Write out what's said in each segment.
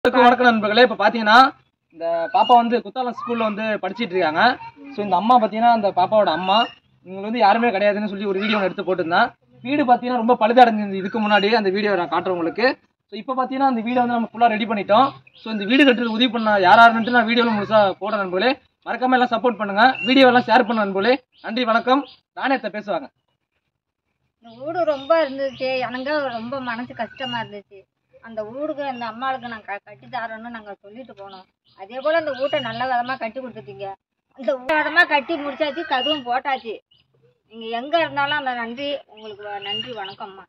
எல்லாருக்கும் வணக்கம் நண்பர்களே இப்போ பார்த்தீங்கன்னா இந்த பாப்பா வந்து குத்தாலம் ஸ்கூல்ல வந்து படிச்சிட்டு இருக்காங்க ஸோ இந்த அம்மா பார்த்தீங்கன்னா இந்த பாப்பாவோட அம்மா இவங்க வந்து யாருமே கிடையாதுன்னு சொல்லி ஒரு வீடியோ எடுத்து போட்டிருந்தேன் வீடு பார்த்தீங்கன்னா ரொம்ப பழுதடைஞ்சிருந்தது இதுக்கு முன்னாடி அந்த வீடியோ நான் காட்டுறேன் உங்களுக்கு ஸோ இப்போ பார்த்தீங்கன்னா அந்த வீடை வந்து நம்ம ஃபுல்லாக ரெடி பண்ணிட்டோம் ஸோ இந்த வீடு கட்டுறது உதவி பண்ண யாராருன்ட்டு நான் வீடியோவில் முழுசாக போடுறேன் நண்பர்களே மறக்காம எல்லாம் சப்போர்ட் பண்ணுங்க வீடியோ எல்லாம் ஷேர் பண்ண நண்பர்களே நன்றி வணக்கம் நாணயத்தை பேசுவாங்க இந்த வீடு ரொம்ப இருந்துச்சு எனக்கு ரொம்ப மனசு கஷ்டமா இருந்துச்சு அந்த வீடுக்கு அந்த அம்மாளுக்கு நான் க கட்டி தரோன்னு நாங்கள் சொல்லிட்டு போனோம் அதே போல் அந்த வீட்டை நல்ல விதமாக கட்டி கொடுத்துட்டீங்க அந்த விதமாக கட்டி முடிச்சாச்சு கதவும் போட்டாச்சு நீங்கள் எங்கே இருந்தாலும் அந்த நன்றி உங்களுக்கு வ- நன்றி வணக்கம்மா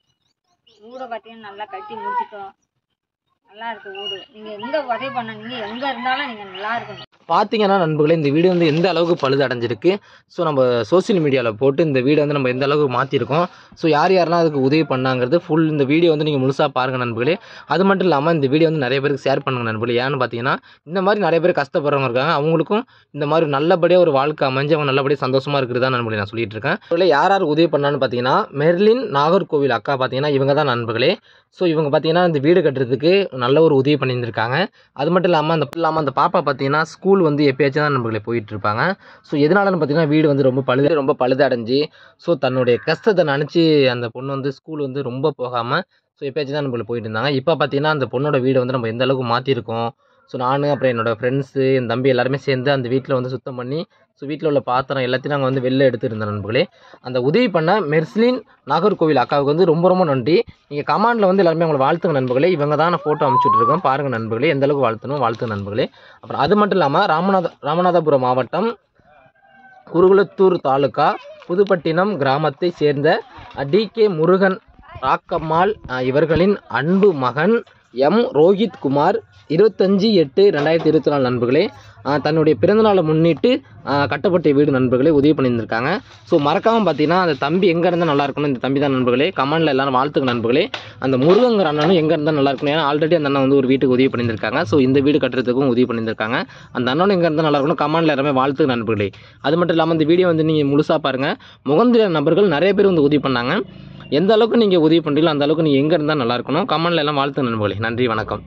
வீடை பார்த்தீங்கன்னா நல்லா கட்டி முடிச்சிட்டோம் நல்லா இருக்கு வீடு நீங்கள் எங்கே உதவி பண்ண நீங்கள் எங்கே இருந்தாலும் நீங்கள் நல்லா இருக்கணும் பார்த்தீங்கன்னா நண்பர்களே இந்த வீடு வந்து எந்த அளவுக்கு பழுது அடைஞ்சிருக்கு ஸோ நம்ம சோஷியல் மீடியாவில் போட்டு இந்த வீடு வந்து நம்ம எந்த அளவுக்கு மாற்றிருக்கோம் ஸோ யார் யாரெல்லாம் அதுக்கு உதவி பண்ணாங்கிறது ஃபுல் இந்த வீடியோ வந்து நீங்கள் முழுசாக பாருங்கள் நண்பர்களே அது மட்டும் இல்லாமல் இந்த வீடியோ வந்து நிறைய பேருக்கு ஷேர் பண்ணுங்க நண்பர்களே ஏன்னு பார்த்தீங்கன்னா இந்த மாதிரி நிறைய பேர் கஷ்டப்படுறவங்க இருக்காங்க அவங்களுக்கும் இந்த மாதிரி நல்லபடியாக ஒரு வாழ்க்கை அமைஞ்சு அவங்க நல்லபடியாக சந்தோஷமாக இருக்கிறதா நண்பர்களே நான் சொல்லிட்டு இருக்கேன் நண்பர்களே யார் யார் உதவி பண்ணான்னு பார்த்தீங்கன்னா மெர்லின் நாகர்கோவில் அக்கா பார்த்தீங்கன்னா இவங்க தான் நண்பர்களே ஸோ இவங்க பார்த்தீங்கன்னா இந்த வீடு கட்டுறதுக்கு நல்ல ஒரு உதவி பண்ணியிருந்திருக்காங்க அது மட்டும் இல்லாமல் அந்த இல்லாமல் அந்த பாப்பா பார்த்தீங்கன்னா ஸ்கூல் வந்து எப்பயாச்சும் தான் நம்மளே போயிட்டு இருப்பாங்க ஸோ எதனாலன்னு பார்த்தீங்கன்னா வீடு வந்து ரொம்ப பழுது ரொம்ப பழுதடைஞ்சு ஸோ தன்னுடைய கஷ்டத்தை நினச்சி அந்த பொண்ணு வந்து ஸ்கூல் வந்து ரொம்ப போகாமல் ஸோ எப்பயாச்சும் தான் நம்மள போயிட்டு இருந்தாங்க இப்போ பார்த்தீங்கன்னா அந்த பொண்ணோட வீடை வந்து நம்ம எந்த அளவுக்கு மாற்றிருக்கோம் ஸோ நான் அப்புறம் என்னோட ஃப்ரெண்ட்ஸு என் தம்பி எல்லாருமே சேர்ந்து அந்த வீட்டில் வந்து சுத்தம் பண்ணி ஸோ வீட்டில் உள்ள பாத்திரம் எல்லாத்தையும் நாங்கள் வந்து வெளில எடுத்துருந்தோம் நண்பர்களே அந்த உதவி பண்ண மெர்ஸ்லின் நாகர்கோவில் அக்காவுக்கு வந்து ரொம்ப ரொம்ப நன்றி நீங்கள் கமாண்டில் வந்து எல்லாருமே உங்களை வாழ்த்துங்க நண்பர்களே இவங்க தான் நான் ஃபோட்டோ அனுப்பிச்சுட்டு இருக்கேன் பாருங்கள் நண்பர்களே எந்த அளவுக்கு வாழ்த்தணும் வாழ்த்துங்க நண்பர்களே அப்புறம் அது மட்டும் இல்லாமல் ராமநாத ராமநாதபுரம் மாவட்டம் குருகுலத்தூர் தாலுகா புதுப்பட்டினம் கிராமத்தை சேர்ந்த டி கே முருகன் ராக்கம்மாள் அஹ், இவர்களின் அன்பு மகன் எம் ரோஹித் குமார் இருபத்தஞ்சி எட்டு ரெண்டாயிரத்தி இருபத்தி நாலு நண்பர்களே அஹ், தன்னுடைய பிறந்தநாளை முன்னிட்டு அஹ், கட்டப்பட்ட வீடு நண்பர்களே உதவி பண்ணியிருந்திருக்காங்க ஸோ மறக்காமல் பார்த்தீங்கன்னா அந்த தம்பி எங்கே இருந்தால் நல்லா இருக்கணும் இந்த தம்பி தான் நண்பர்களே கமெண்டில் எல்லாரும் வாழ்த்துக்க நண்பர்களே அந்த முருகங்கிற அண்ணனும் எங்கே இருந்தால் நல்லா இருக்கணும் ஏன்னா ஆல்ரெடி அந்த அண்ணன் வந்து ஒரு வீட்டுக்கு உதவி பண்ணியிருக்காங்க ஸோ இந்த வீடு கட்டுறதுக்கும் உதவி பண்ணியிருக்காங்க அந்த அண்ணனும் எங்கே இருந்தால் நல்லா இருக்கணும் கமெண்டில் எல்லாமே வாழ்த்துக்க நண்பர்களே அது மட்டும் இல்லாமல் இந்த வீடியோ வந்து நீங்கள் முழுசாக பாருங்கள் முகந்திர நபர்கள் நிறைய பேர் வந்து உதவி பண்ணாங்க எந்த அளவுக்கு நீங்கள் உதவி பண்ணுறீங்களோ அந்த அளவுக்கு நீங்கள் எங்கே இருந்தால் நல்லா இருக்கணும் கமெண்டில் எல்லாம் வாழ்த்துங்க நண்பர்களே நன்றி வணக்கம்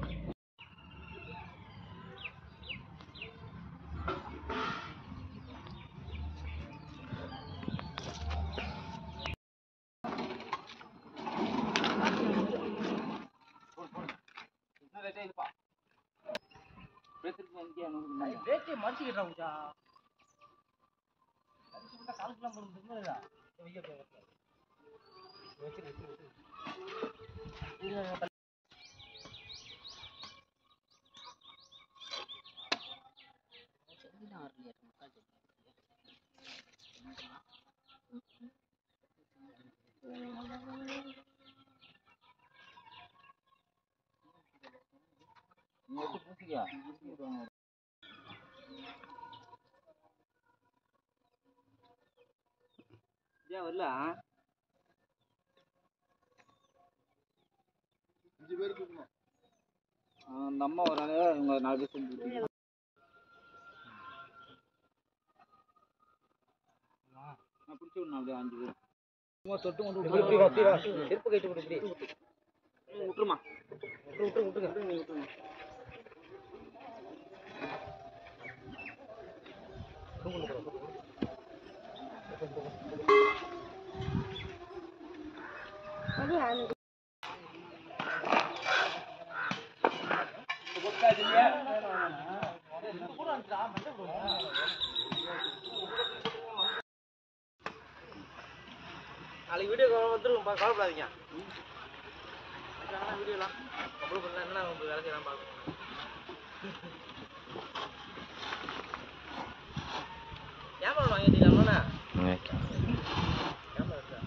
அந்த அம்மா வராங்க இவங்க நாலு பேர் சேர்ந்து நான் பிடிச்சி விடணும் அப்படியே அஞ்சு பேர் சும்மா தொட்டு கொண்டு விட்டு செருப்பு கைட்டு விட்டு இப்படி விட்டுருமா விட்டு விட்டு விட்டுங்க நீ விட்டுருங்க நாளைக்கு வீடியோ வந்துடும் கவலைப்படாதீங்க வீடியோலாம் அப்லோட் பண்ணலாம் என்ன உங்களுக்கு வேலை செய்யலாம் பார்க்கணும் கேமரா வாங்கிட்டீங்களா கேமரா இருக்கா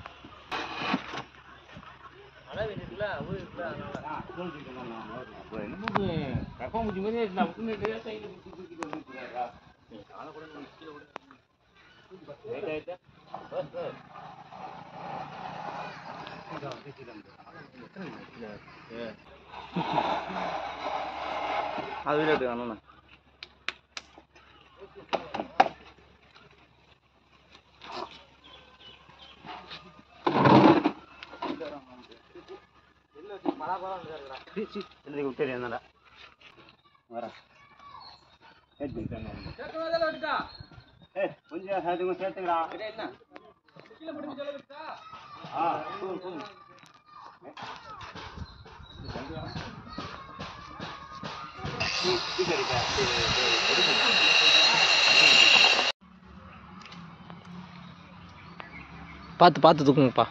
மழை வேண்டியதுல ஊர் இருக்குல்ல அதனால ஆளை கூட நீங்க கீழே விடு. அது வீடியோ எடுத்துக்கலாம் விட்டு என்னடா வரேன் ஏற்றி சேர்க்கணும் அதெல்லாம் விட்டுட்டா ஏய் கொஞ்சம் அதுங்க சேர்த்துங்கடா இதே என்ன கீழே போட்டு சொல்ல விட்டுட்டா ஆ போதும் போதும் பார்த்து பார்த்து தூக்குங்கப்பா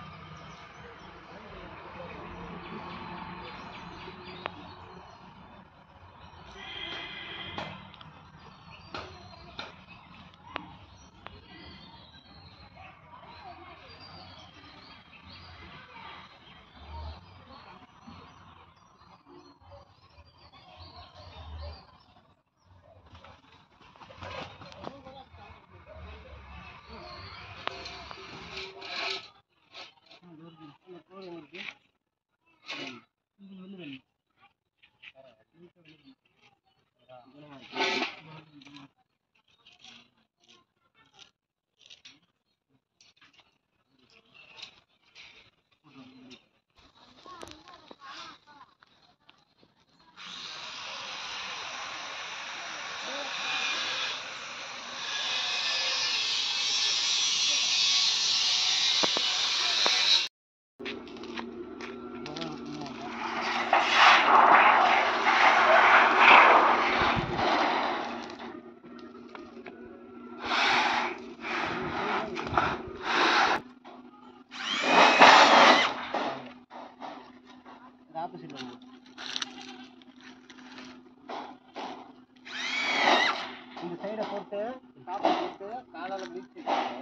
இந்த சைடை போட்டு காப்பை போட்டு காலால மிதிச்சு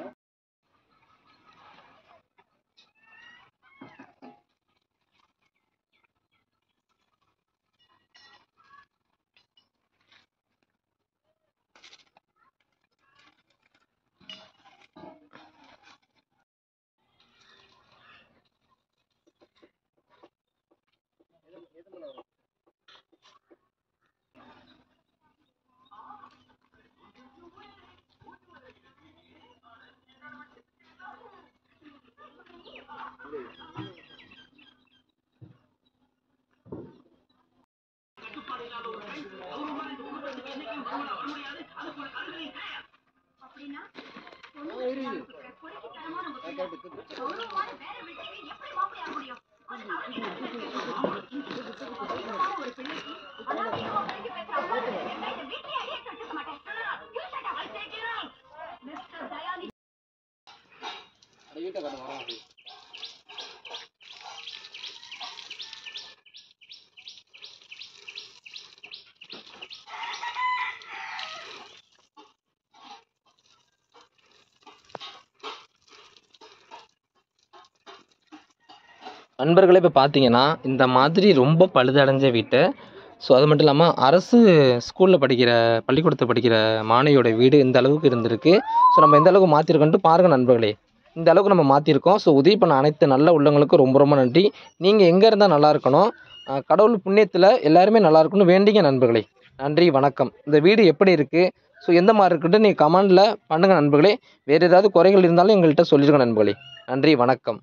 நண்பர்களே இப்போ பார்த்தீங்கன்னா இந்த மாதிரி ரொம்ப பழுதடைஞ்ச வீட்டை ஸோ அது மட்டும் இல்லாமல் அரசு ஸ்கூலில் படிக்கிற பள்ளிக்கூடத்தில் படிக்கிற மாணவியோட வீடு இந்த அளவுக்கு இருந்திருக்கு ஸோ நம்ம எந்த அளவுக்கு மாற்றிருக்கோன்ட்டு பாருங்கள் நண்பர்களே இந்த அளவுக்கு நம்ம மாற்றிருக்கோம் ஸோ உதவி பண்ண அனைத்து நல்ல உள்ளவங்களுக்கும் ரொம்ப ரொம்ப நன்றி நீங்கள் எங்கே இருந்தால் நல்லா இருக்கணும் அஹ் கடவுள் புண்ணியத்தில் எல்லாருமே நல்லா இருக்கணும்னு வேண்டிங்க நண்பர்களே நன்றி வணக்கம் இந்த வீடு எப்படி இருக்குது ஸோ எந்த மாதிரி இருக்குன்ட்டு நீங்கள் கமெண்டில் பண்ணுங்கள் நண்பர்களே வேறு ஏதாவது குறைகள் இருந்தாலும் எங்கள்கிட்ட சொல்லிடுங்க நண்பர்களே நன்றி வணக்கம்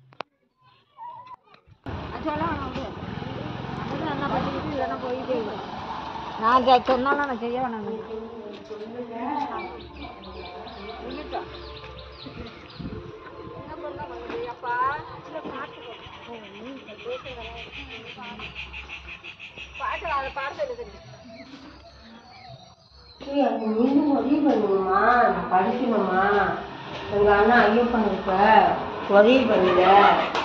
நான் இதை சொன்னாலும் நான் செய்ய வேணாம் நீங்க உதவி பண்ணுங்கம்மா நான் படிக்கணுமா எங்க அண்ணா ஐயப்பன் இருக்க உதவி பண்ணுங்க